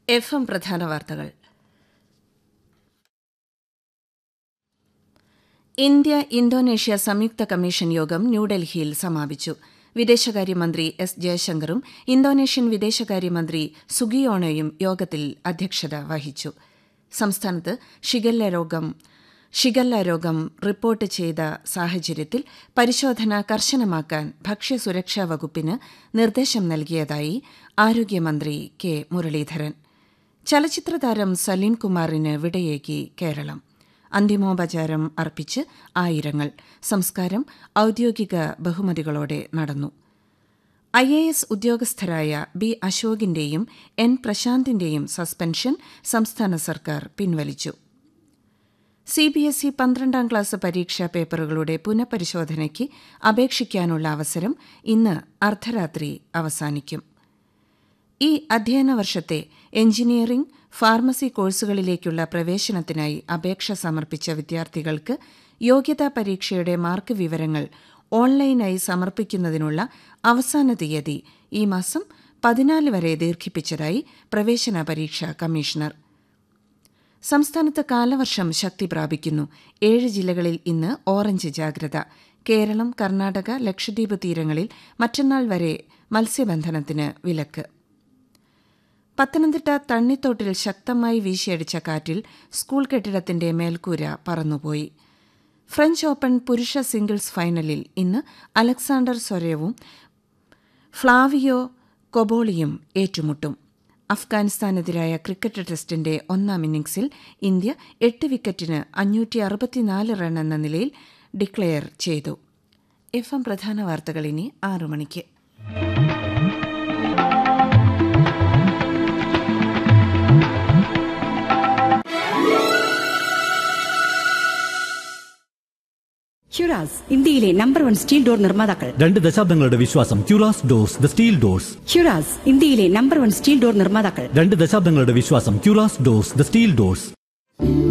F M പ്രധാന വാർത്തകൾ India Indonesia സംയുക്ത കമ്മീഷൻ യോഗം ന്യൂഡൽഹിയിൽ സമാപിച്ചു വിദേശകാര്യമന്ത്രി എസ് ജയശങ്കറും ഇന്തോനേഷ്യൻ വിദേശകാര്യമന്ത്രി സുഗിയോണോയും യോഗത്തിൽ അധ്യക്ഷത വഹിച്ചു സംസ്ഥാനത്ത് ഷിഗല്ല രോഗം ഷിഗല്ല രോഗം റിപ്പോർട്ട് ചെയ്ത സാഹചര്യത്തിൽ പരിശോധന കർശനമാക്കാൻ ഭക്ഷ്യസുരക്ഷാ വകുപ്പിന് നിർദ്ദേശം നൽകിയതായി ആരോഗ്യമന്ത്രി കെ മുരളീധരൻ ചലച്ചിത്രതാരം സലീം കുമാറിന് വിടയേകി കേരളം അന്തിമോപചാരം അർപ്പിച്ച് ആയിരങ്ങൾ സംസ്കാരം ഔദ്യോഗിക ബഹുമതികളോടെ നടന്നു ഐ എ എസ് ഉദ്യോഗസ്ഥരായ ബി അശോകിന്റെയും എൻ പ്രശാന്തിന്റെയും സസ്പെൻഷൻ സംസ്ഥാന സർക്കാർ പിൻവലിച്ചു സി ബി എസ് ഇ പന്ത്രണ്ടാം ക്ലാസ് പരീക്ഷാ പേപ്പറുകളുടെ പുനഃപരിശോധനയ്ക്ക് അപേക്ഷിക്കാനുള്ള അവസരം ഇന്ന് അർദ്ധരാത്രി അവസാനിക്കും ഈ അധ്യയന വർഷത്തെ എഞ്ചിനീയറിംഗ് ഫാർമസി കോഴ്സുകളിലേക്കുള്ള പ്രവേശനത്തിനായി അപേക്ഷ സമർപ്പിച്ച വിദ്യാർത്ഥികൾക്ക് യോഗ്യതാ പരീക്ഷയുടെ മാർക്ക് വിവരങ്ങൾ ഓൺലൈനായി സമർപ്പിക്കുന്നതിനുള്ള അവസാന തീയതി ഈ മാസം പതിനാല് വരെ ദീർഘിപ്പിച്ചതായി പ്രവേശന പരീക്ഷാ കമ്മീഷണർ സംസ്ഥാനത്ത് കാലവർഷം ശക്തി പ്രാപിക്കുന്നു ഏഴ് ജില്ലകളിൽ ഇന്ന് ഓറഞ്ച് ജാഗ്രത കേരളം കർണാടക ലക്ഷദ്വീപ് തീരങ്ങളിൽ മറ്റന്നാൾ വരെ മത്സ്യബന്ധനത്തിന് വിലക്ക് പത്തനംതിട്ട തണ്ണിത്തോട്ടിൽ ശക്തമായി വീശിയടിച്ച കാറ്റിൽ സ്കൂൾ കെട്ടിടത്തിന്റെ മേൽക്കൂര പറന്നുപോയി ഫ്രഞ്ച് ഓപ്പൺ പുരുഷ സിംഗിൾസ് ഫൈനലിൽ ഇന്ന് അലക്സാണ്ടർ സൊരേവും ഫ്ലാവിയോ കൊബോളിയും ഏറ്റുമുട്ടും അഫ്ഗാനിസ്ഥാനെതിരായ ക്രിക്കറ്റ് ടെസ്റ്റിന്റെ ഒന്നാം ഇന്നിംഗ്സിൽ ഇന്ത്യ എട്ട് വിക്കറ്റിന് അഞ്ഞൂറ്റി അറുപത്തിനാല് റൺ എന്ന നിലയിൽ ഡിക്ലെയർ ചെയ്തു എഫ് എം പ്രധാന വാർത്തകൾ ഇനി ആറു മണിക്ക് ഹ്യുറാസ് ഇന്ത്യയിലെ നമ്പർ വൺ സ്റ്റീൽ ഡോർ നിർമ്മാതാക്കൾ രണ്ട് ദശാബ്ദങ്ങളുടെ വിശ്വാസം ക്യൂറാസ് ഡോർസ് ദ സ്റ്റീൽ ഡോർസ് ഹ്യുറാസ് ഇന്ത്യയിലെ നമ്പർ വൺ സ്റ്റീൽ ഡോർ നിർമ്മാതാക്കൾ രണ്ട് ദശാബ്ദങ്ങളുടെ വിശ്വാസം ക്യൂറാസ് ഡോർസ് ദ സ്റ്റീൽ ഡോർസ്